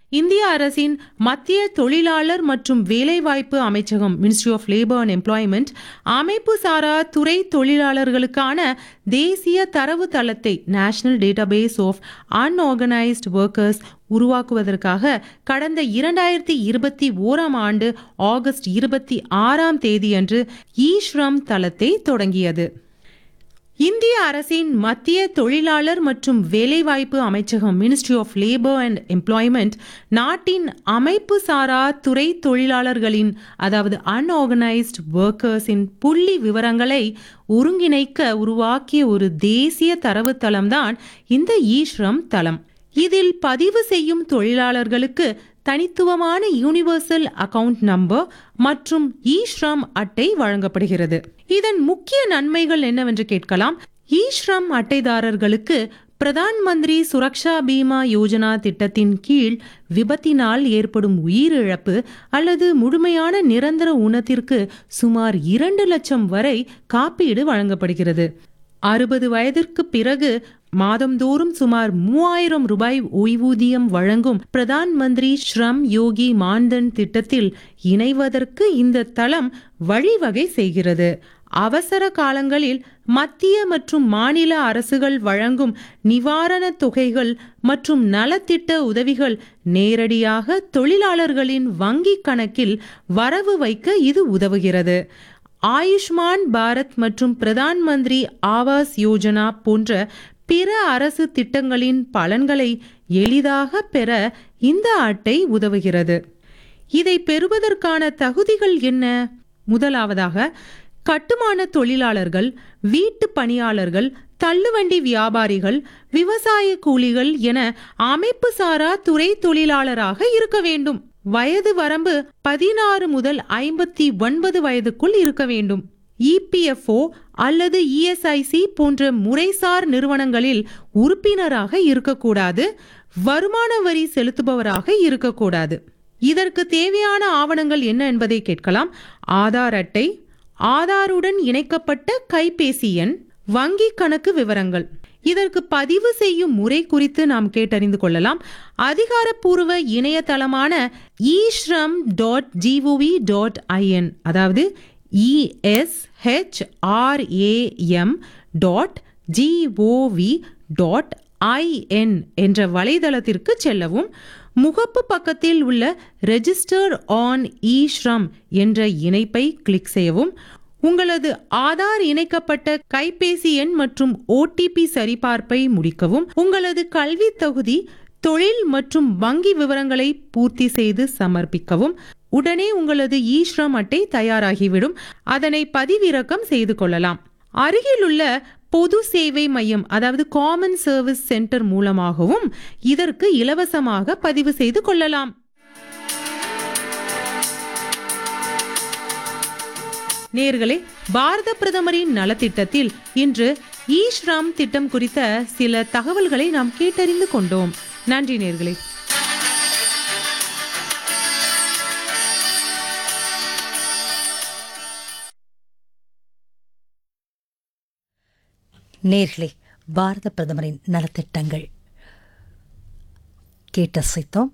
இந்திய அரசின் மத்திய தொழிலாளர் மற்றும் வேலைவாய்ப்பு அமைச்சகம் ministry of labour and employment அமைப்பு சாரா துறை தொழிலாளர்களுக்கான தேசிய தரவு தளத்தை national database of unorganised workers உருவாக்குவதற்காக கடந்த இரண்டாயிரத்தி இருபத்தி ஓராம் ஆண்டு ஆகஸ்ட் இருபத்தி ஆறாம் தேதியன்று இ ஸ்ரம் தளத்தை தொடங்கியது இந்திய அரசின் மத்திய தொழிலாளர் மற்றும் வேலைவாய்ப்பு அமைச்சகம் ministry of labour and employment நாட்டின் அமைப்பு சாரா துறை தொழிலாளர்களின் அதாவது அன்ஆர்கனைஸ்ட் ஒர்க்கர்ஸின் புள்ளி விவரங்களை ஒருங்கிணைக்க உருவாக்கிய ஒரு தேசிய தரவுத்தளம்தான் இந்த ஈஸ்ரம் தளம் இதில் பதிவு செய்யும் தொழிலாளர்களுக்கு தனித்துவமான யூனிவர்சல் அக்கவுண்ட் நம்பர் மற்றும் இ ஸ்ரம் அட்டை வழங்கப்படுகிறது இதன் முக்கிய நன்மைகள் என்னவென்று கேட்கலாம் இ ஸ்ரம் அட்டைதாரர்களுக்கு பிரதான் மந்திரி சுரக்ஷா பீமா யோஜனா திட்டத்தின் கீழ் விபத்தினால் ஏற்படும் உயிரிழப்பு அல்லது முழுமையான நிரந்தர ஊனத்திற்கு சுமார் இரண்டு லட்சம் வரை காப்பீடு வழங்கப்படுகிறது அறுபது வயதிற்கு பிறகு மாதந்தோறும் சுமார் மூவாயிரம் ரூபாய் ஓய்வூதியம் வழங்கும் பிரதான் மந்திரி ஸ்ரம் யோகி மான்தன் திட்டத்தில் இணைவதற்கு இந்த தளம் வழிவகை செய்கிறது அவசர காலங்களில் மத்திய மற்றும் மாநில அரசுகள் வழங்கும் நிவாரணத் தொகைகள் மற்றும் நலத்திட்ட உதவிகள் நேரடியாக தொழிலாளர்களின் வங்கிக் கணக்கில் வரவு வைக்க இது உதவுகிறது ஆயுஷ்மான் பாரத் மற்றும் பிரதான் மந்திரி ஆவாஸ் யோஜனா போன்ற பிற அரசு திட்டங்களின் பலன்களை எளிதாக பெற இந்த அட்டை உதவுகிறது இதை பெறுவதற்கான தகுதிகள் என்ன முதலாவதாக கட்டுமான தொழிலாளர்கள் வீட்டு பணியாளர்கள் தள்ளுவண்டி வியாபாரிகள் விவசாய கூலிகள் என அமைப்பு சாரா துறை தொழிலாளராக இருக்க வேண்டும் வயது வரம்பு பதினாறு முதல் ஐம்பத்தி ஒன்பது வயதுக்குள் இருக்க வேண்டும் இபிஎஃப்ஓ அல்லது இஎஸ்ஐசி போன்ற முறைசார் நிறுவனங்களில் உறுப்பினராக இருக்கக்கூடாது வருமான வரி செலுத்துபவராக இருக்கக்கூடாது இதற்கு தேவையான ஆவணங்கள் என்ன என்பதை கேட்கலாம் ஆதார் அட்டை ஆதாருடன் இணைக்கப்பட்ட கைபேசி எண் வங்கி கணக்கு விவரங்கள் இதற்கு பதிவு செய்யும் முறை குறித்து நாம் கேட்டறிந்து கொள்ளலாம் அதிகாரப்பூர்வ இணையதளமான eShram dot G O V dot I N அதாவது E S H R A M dot G O V dot I N என்ற வலைதளத்திற்கு செல்லவும் முகப்பு பக்கத்தில் உள்ள ரெஜிஸ்டர் ஆன் இ ஸ்ரம் என்ற இணைப்பை கிளிக் செய்யவும் உங்களது ஆதார் இணைக்கப்பட்ட கைபேசி எண் மற்றும் ஓடிபி சரிபார்ப்பை முடிக்கவும் உங்களது கல்வி தகுதி தொழில் மற்றும் வங்கி விவரங்களை பூர்த்தி செய்து சமர்ப்பிக்கவும் உடனே உங்களது இ ஸ்ரம் அட்டை தயாராகிவிடும் அதனை பதிவிறக்கம் செய்து கொள்ளலாம் அருகிலுள்ள பொது சேவை மையம் அதாவது காமன் சர்வீஸ் சென்டர் மூலமாகவும் இதற்கு இலவசமாக பதிவு செய்து கொள்ளலாம் நேர்களே பாரத பிரதமரின் நலத்திட்டத்தில் இன்று இ ஸ்ரம் திட்டம் குறித்த சில தகவல்களை நாம் கேட்டறிந்து கொண்டோம் நன்றி நேர்களே நேர்களே பாரத பிரதமரின் நலத்திட்டங்கள் கேட்டசைத்தோம்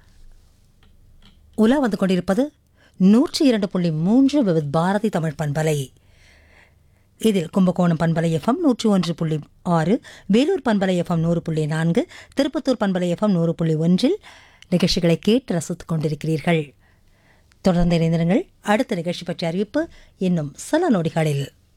உலா வந்து கொண்டிருப்பது நூற்றி இரண்டு புள்ளி மூன்று விவித் பாரதி தமிழ் பண்பலை இதில் கும்பகோணம் பண்பலை எஃப்எம் நூற்றி ஒன்று புள்ளி ஆறு வேலூர் பண்பலை எஃப்எம் நூறு புள்ளி நான்கு திருப்பத்தூர் பண்பலை எஃப்எம் நூறு புள்ளி ஒன்றில் நிகழ்ச்சிகளை கேட்டு ரசித்துக் கொண்டிருக்கிறீர்கள் தொடர்ந்து இணைந்திருங்கள் அடுத்த நிகழ்ச்சி பற்றிய அறிவிப்பு இன்னும் சில நொடிகளில்